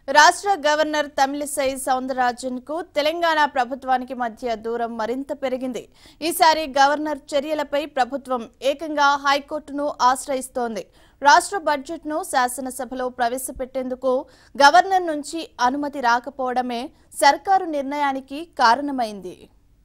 రాష్ట్ర గవర్నర్ తమిళిసై సౌందరరాజన్ కు తెలంగాణ ప్రభుత్వానికి మధ్య దూరం మరింత పెరిగింది ఈసారి గవర్నర్ చర్యలపై ప్రభుత్వం ఏకంగా హైకోర్టును ఆశ్రయిస్తోంది రాష్ట్ర బడ్జెట్ను శాసనసభలో ప్రవేశపెట్టేందుకు గవర్నర్ నుంచి అనుమతి రాకపోవడమే సర్కారు నిర్ణయానికి కారణమైంది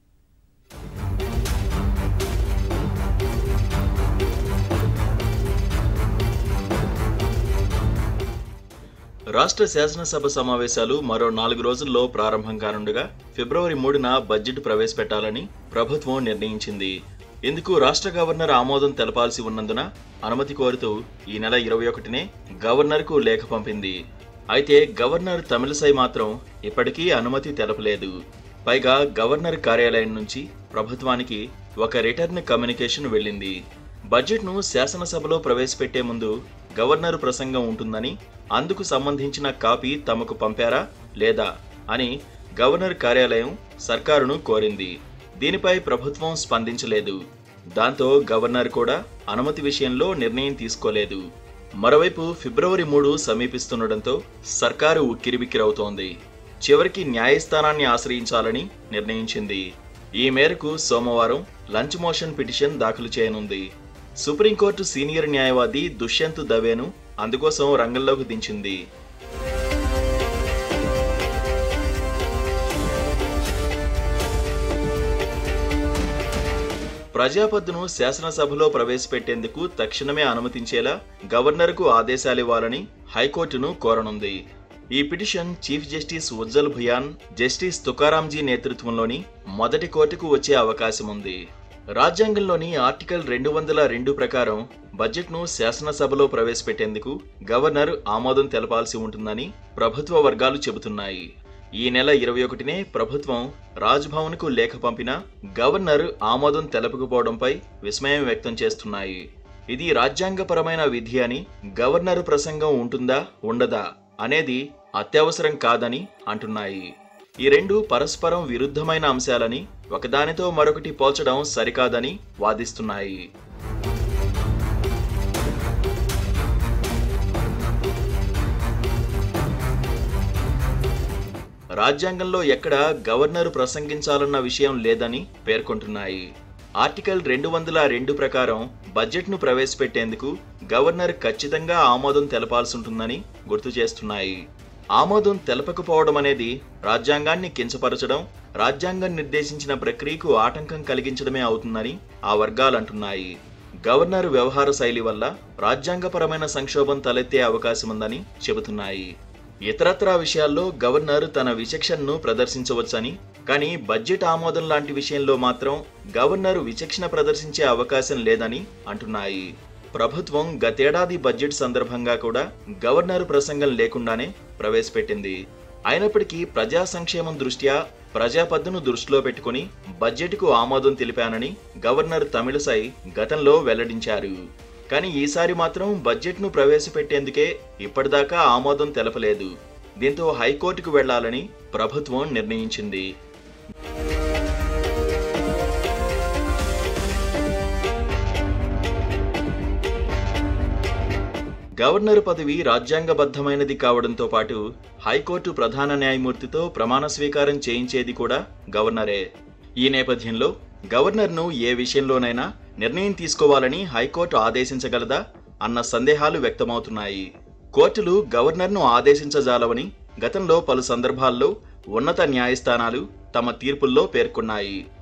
రాష్ట్ర శాసనసభ సమావేశాలు మరో నాలుగు రోజుల్లో ప్రారంభం కానుండగా ఫిబ్రవరి మూడున బడ్జెట్ ప్రవేశపెట్టాలని ప్రభుత్వం నిర్ణయించింది ఇందుకు రాష్ట్ర గవర్నర్ ఆమోదం తెలపాల్సి ఉన్నందున అనుమతి కోరుతూ ఈ నెల ఇరవై ఒకటినే గవర్నర్కు లేఖ పంపింది అయితే గవర్నర్ తమిళసై మాత్రం ఇప్పటికీ అనుమతి తెలపలేదు పైగా గవర్నర్ కార్యాలయం నుంచి ప్రభుత్వానికి ఒక రిటర్న్ కమ్యూనికేషన్ వెళ్ళింది బడ్జెట్ను శాసనసభలో ప్రవేశపెట్టే ముందు గవర్నర్ ప్రసంగం ఉంటుందని అందుకు సంబంధించిన కాపీ తమకు పంపారా లేదా అని గవర్నర్ కార్యాలయం సర్కారును కోరింది దీనిపై ప్రభుత్వం స్పందించలేదు దాంతో గవర్నర్ కూడా అనుమతి విషయంలో నిర్ణయం తీసుకోలేదు మరోవైపు ఫిబ్రవరి మూడు సమీపిస్తుండటంతో సర్కారు ఉక్కిరిబిక్కిరవుతోంది చివరికి న్యాయస్థానాన్ని ఆశ్రయించాలని నిర్ణయించింది ఈ మేరకు సోమవారం లంచ్ మోషన్ పిటిషన్ దాఖలు చేయనుంది సుప్రీంకోర్టు సీనియర్ న్యాయవాది దుష్యంత్ దవేను అందుకోసం రంగంలోకి దించింది ప్రజాపద్దును శాసనసభలో ప్రవేశపెట్టేందుకు తక్షణమే అనుమతించేలా గవర్నర్కు ఆదేశాలివ్వాలని హైకోర్టును కోరనుంది ఈ petition chief justice Ujjal Bhuyan justice Tukaramji నేతృత్వంలోని మొదటి కోర్టుకు వచ్చే అవకాశం ఉంది రాజ్యాంగంలోని ఆర్టికల్ రెండు వందల రెండు ప్రకారం బడ్జెట్ను శాసనసభలో ప్రవేశపెట్టేందుకు గవర్నర్ ఆమోదం తెలపాల్సి ఉంటుందని ప్రభుత్వ వర్గాలు చెబుతున్నాయి ఈ నెల ఇరవై ఒకటినే ప్రభుత్వం రాజ్భవన్కు లేఖ పంపిన గవర్నర్ ఆమోదం తెలపకపోవడంపై విస్మయం వ్యక్తం చేస్తున్నాయి ఇది రాజ్యాంగపరమైన విధి అని గవర్నర్ ప్రసంగం ఉంటుందా ఉండదా అనేది అత్యవసరం కాదని అంటున్నాయి ఈ రెండు పరస్పరం విరుద్ధమైన అంశాలని ఒకదానితో మరొకటి పోల్చడం సరికాదని వాదిస్తున్నాయి రాజ్యాంగంలో ఎక్కడ గవర్నర్ ప్రసంగించాలన్న విషయం లేదని పేర్కొంటున్నాయి ఆర్టికల్ రెండు వందల రెండు ప్రకారం బడ్జెట్ను ప్రవేశపెట్టేందుకు గవర్నర్ ఖచ్చితంగా ఆమోదం తెలపాల్సి ఉంటుందని గుర్తు చేస్తున్నాయి ఆమోదం తెలపకపోవడం అనేది రాజ్యాంగాన్ని కించపరచడం రాజ్యాంగం నిర్దేశించిన ప్రక్రియకు ఆటంకం కలిగించడమే అవుతుందని ఆ వర్గాలంటున్నాయి గవర్నర్ వ్యవహార శైలి వల్ల రాజ్యాంగపరమైన సంక్షోభం తలెత్తే అవకాశం ఉందని చెబుతున్నాయి ఇతరత్రా విషయాల్లో గవర్నర్ తన విచక్షణను ప్రదర్శించవచ్చని కానీ బడ్జెట్ ఆమోదం లాంటి విషయంలో మాత్రం గవర్నర్ విచక్షణ ప్రదర్శించే అవకాశం లేదని అంటున్నాయి ప్రభుత్వం గతేడాది బడ్జెట్ సందర్భంగా కూడా గవర్నర్ ప్రసంగం లేకుండానే ప్రవేశపెట్టింది అయినప్పటికీ ప్రజా సంక్షేమం దృష్ట్యా ప్రజాపద్దును దృష్టిలో పెట్టుకుని బడ్జెట్కు ఆమోదం తెలిపానని గవర్నర్ తమిళసై గతంలో వెల్లడించారు కానీ ఈసారి మాత్రం బడ్జెట్ను ప్రవేశపెట్టేందుకే ఇప్పటిదాకా ఆమోదం తెలపలేదు దీంతో హైకోర్టుకు వెళ్లాలని ప్రభుత్వం నిర్ణయించింది గవర్నర్ పదవి రాజ్యాంగబద్ధమైనది కావడంతో పాటు హైకోర్టు ప్రధాన న్యాయమూర్తితో ప్రమాణ స్వీకారం చేయించేది కూడా గవర్నరే ఈ నేపథ్యంలో గవర్నర్ను ఏ విషయంలోనైనా నిర్ణయం తీసుకోవాలని హైకోర్టు ఆదేశించగలదా అన్న సందేహాలు వ్యక్తమవుతున్నాయి కోర్టులు గవర్నర్ను ఆదేశించజాలవని గతంలో పలు సందర్భాల్లో ఉన్నత న్యాయస్థానాలు తమ తీర్పుల్లో పేర్కొన్నాయి